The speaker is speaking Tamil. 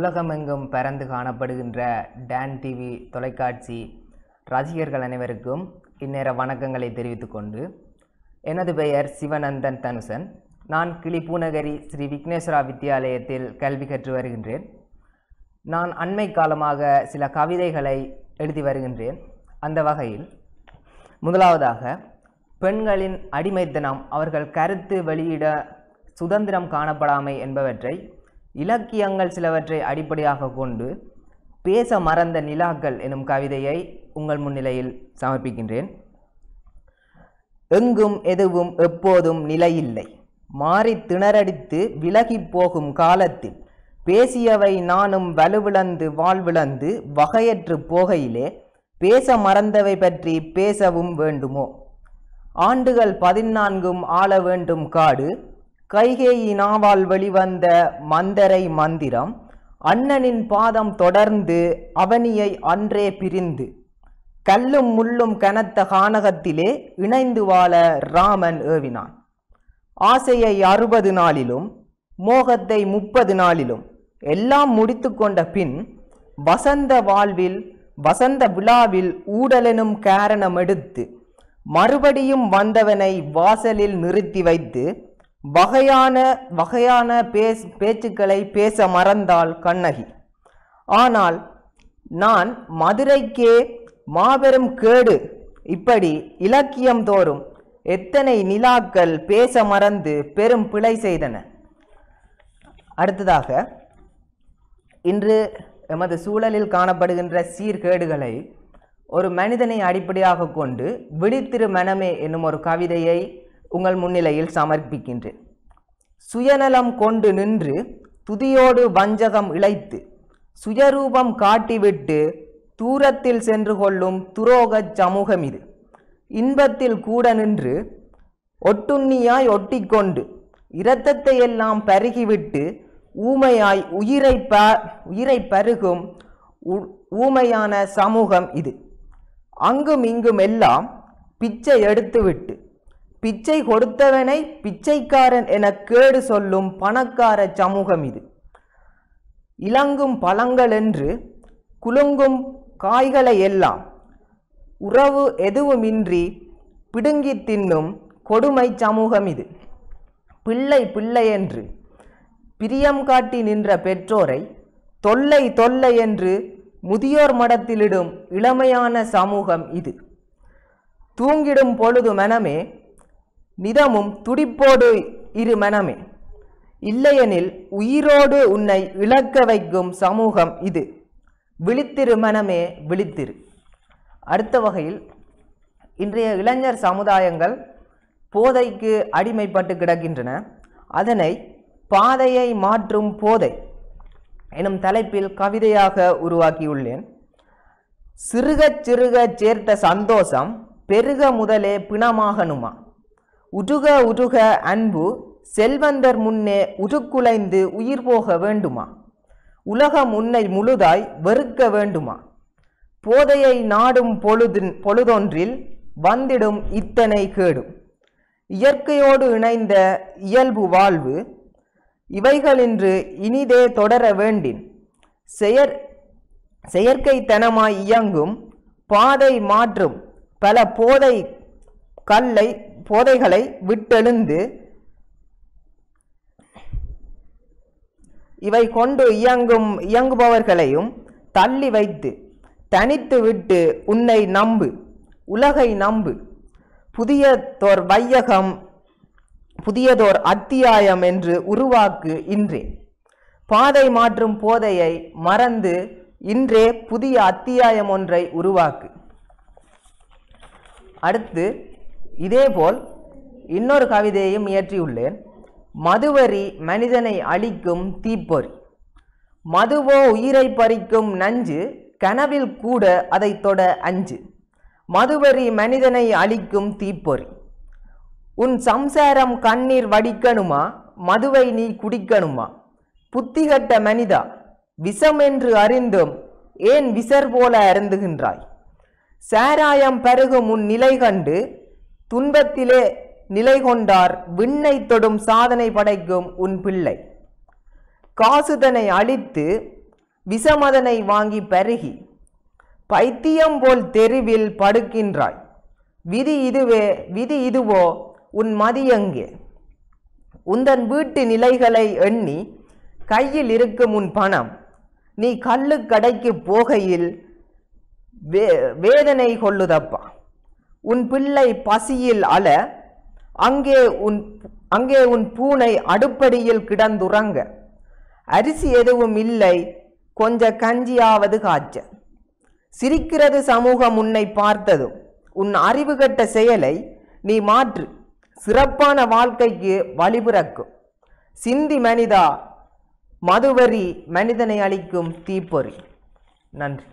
உலகமெங்கும் பரந்து காணப்படுகின்ற டான் டிவி தொலைக்காட்சி ரசிகர்கள் அனைவருக்கும் இந்நேர வணக்கங்களை தெரிவித்துக் கொண்டு எனது பெயர் சிவனந்தன் தனுசன் நான் கிளிப்பூநகரி ஸ்ரீ விக்னேஸ்வரா வித்தியாலயத்தில் கல்வி கற்று வருகின்றேன் நான் அண்மை காலமாக சில கவிதைகளை எழுதி வருகின்றேன் அந்த வகையில் முதலாவதாக பெண்களின் அடிமைத்தனம் அவர்கள் கருத்து வெளியிட சுதந்திரம் காணப்படாமை என்பவற்றை இலக்கியங்கள் சிலவற்றை அடிப்படையாக கொண்டு பேச மறந்த நிலாக்கள் எனும் கவிதையை உங்கள் முன்னிலையில் சமர்ப்பிக்கின்றேன் எங்கும் எதுவும் எப்போதும் நிலையில்லை மாறி திணறடித்து விலகிப் போகும் காலத்தில் பேசியவை நானும் வலுவிழந்து வாழ்விழந்து வகையற்று போகையிலே பேச மறந்தவை பற்றி பேசவும் வேண்டுமோ ஆண்டுகள் பதினான்கும் ஆள வேண்டும் காடு கைகேயி நாவால் வெளிவந்த மந்தரை மந்திரம் அண்ணனின் பாதம் தொடர்ந்து அவனியை அன்றே பிரிந்து கல்லும் முள்ளும் கனத்த கானகத்திலே இணைந்து வாழ ராமன் ஏவினான் ஆசையை அறுபது நாளிலும் மோகத்தை முப்பது நாளிலும் எல்லாம் முடித்து கொண்ட பின் வசந்த வாழ்வில் வசந்த விழாவில் ஊடலெனும் காரணம் எடுத்து மறுபடியும் வந்தவனை வாசலில் நிறுத்தி வைத்து வகையான வகையான பேஸ் பேச்சுக்களை பேச மறந்தாள் கண்ணகி ஆனால் நான் மதுரைக்கே மாபெரும் கேடு இப்படி இலக்கியம் தோறும் எத்தனை நிலாக்கள் பேச மறந்து பெரும் பிழை செய்தன அடுத்ததாக இன்று எமது சூழலில் காணப்படுகின்ற சீர்கேடுகளை ஒரு மனிதனை அடிப்படையாக கொண்டு விழித்திரு மனமே என்னும் ஒரு கவிதையை உங்கள் முன்னிலையில் சமர்ப்பிக்கின்றேன் சுயநலம் கொண்டு நின்று துதியோடு வஞ்சகம் இழைத்து சுயரூபம் காட்டிவிட்டு தூரத்தில் சென்று கொள்ளும் துரோகச் சமூகம் இது இன்பத்தில் கூட நின்று ஒட்டுண்ணியாய் ஒட்டிக்கொண்டு இரத்தத்தை எல்லாம் பருகிவிட்டு ஊமையாய் உயிரை ப உயிரை பருகும் உ- ஊமையான சமூகம் இது அங்கும் இங்கும் எல்லாம் பிச்சை எடுத்துவிட்டு பிச்சை கொடுத்தவனை பிச்சைக்காரன் என கேடு சொல்லும் பணக்கார சமூகம் இது இலங்கும் பழங்கள் என்று குலுங்கும் காய்களை எல்லாம் உறவு எதுவுமின்றி பிடுங்கி தின்னும் கொடுமை சமூகம் இது பிள்ளை பிள்ளை என்று பிரியம் காட்டி நின்ற பெற்றோரை தொல்லை தொல்லை என்று முதியோர் மடத்திலிடும் இளமையான சமூகம் இது தூங்கிடும் பொழுது மனமே நிதமும் துடிப்போடு இரு மனமே இல்லையெனில் உயிரோடு உன்னை இழக்க வைக்கும் சமூகம் இது விழித்திரு மனமே விழித்திரு அடுத்த வகையில் இன்றைய இளைஞர் சமுதாயங்கள் போதைக்கு அடிமைப்பட்டு கிடக்கின்றன அதனை பாதையை மாற்றும் போதை எனும் தலைப்பில் கவிதையாக உருவாக்கியுள்ளேன் சிறுகச் சிறுகச் சேர்த்த சந்தோஷம் பெருக முதலே பிணமாகணுமா உருக உருக அன்பு செல்வந்தர் முன்னே உருக்குலைந்து உயிர் போக வேண்டுமா உலகம் உன்னை முழுதாய் வெறுக்க வேண்டுமா போதையை நாடும் பொழுது பொழுதொன்றில் வந்திடும் இத்தனை கேடும் இயற்கையோடு இணைந்த இயல்பு வாழ்வு இவைகளின்று இனிதே தொடர வேண்டின் செயற் செயற்கைத்தனமாய் இயங்கும் பாதை மாற்றும் பல போதை கல்லை போதைகளை விட்டெழுந்து இவை கொண்டு இயங்கும் இயங்குபவர்களையும் தள்ளி வைத்து தனித்து விட்டு உன்னை நம்பு உலகை நம்பு புதியதோர் வையகம் புதியதோர் அத்தியாயம் என்று உருவாக்கு இன்றே பாதை மாற்றும் போதையை மறந்து இன்றே புதிய அத்தியாயம் ஒன்றை உருவாக்கு அடுத்து இதேபோல் இன்னொரு கவிதையையும் இயற்றியுள்ளேன் மதுவரி மனிதனை அழிக்கும் தீப்பொறி மதுவோ உயிரை பறிக்கும் நஞ்சு கனவில் கூட அதைத் தொட அஞ்சு மதுவரி மனிதனை அழிக்கும் தீப்பொறி உன் சம்சாரம் கண்ணீர் வடிக்கணுமா மதுவை நீ குடிக்கணுமா புத்திகட்ட மனிதா விஷம் என்று அறிந்தும் ஏன் விசர் போல அருந்துகின்றாய் சாராயம் பருகும் உன் நிலை கண்டு துன்பத்திலே நிலை கொண்டார் விண்ணை தொடும் சாதனை படைக்கும் உன் பிள்ளை காசுதனை அழித்து விஷமதனை வாங்கி பருகி பைத்தியம் போல் தெருவில் படுக்கின்றாய் விதி இதுவே விதி இதுவோ உன் மதி எங்கே உந்தன் வீட்டு நிலைகளை எண்ணி கையில் இருக்கும் உன் பணம் நீ கள்ளுக்கடைக்கு போகையில் வே வேதனை கொள்ளுதப்பா உன் பிள்ளை பசியில் அல அங்கே உன் அங்கே உன் பூனை அடுப்படியில் கிடந்துறங்க அரிசி எதுவும் இல்லை கொஞ்ச கஞ்சியாவது காய்ச்ச சிரிக்கிறது சமூகம் உன்னை பார்த்ததும் உன் அறிவு கட்ட செயலை நீ மாற்று சிறப்பான வாழ்க்கைக்கு வழிபிறக்கும் சிந்தி மனிதா மதுவரி மனிதனை அளிக்கும் தீப்பொறி நன்றி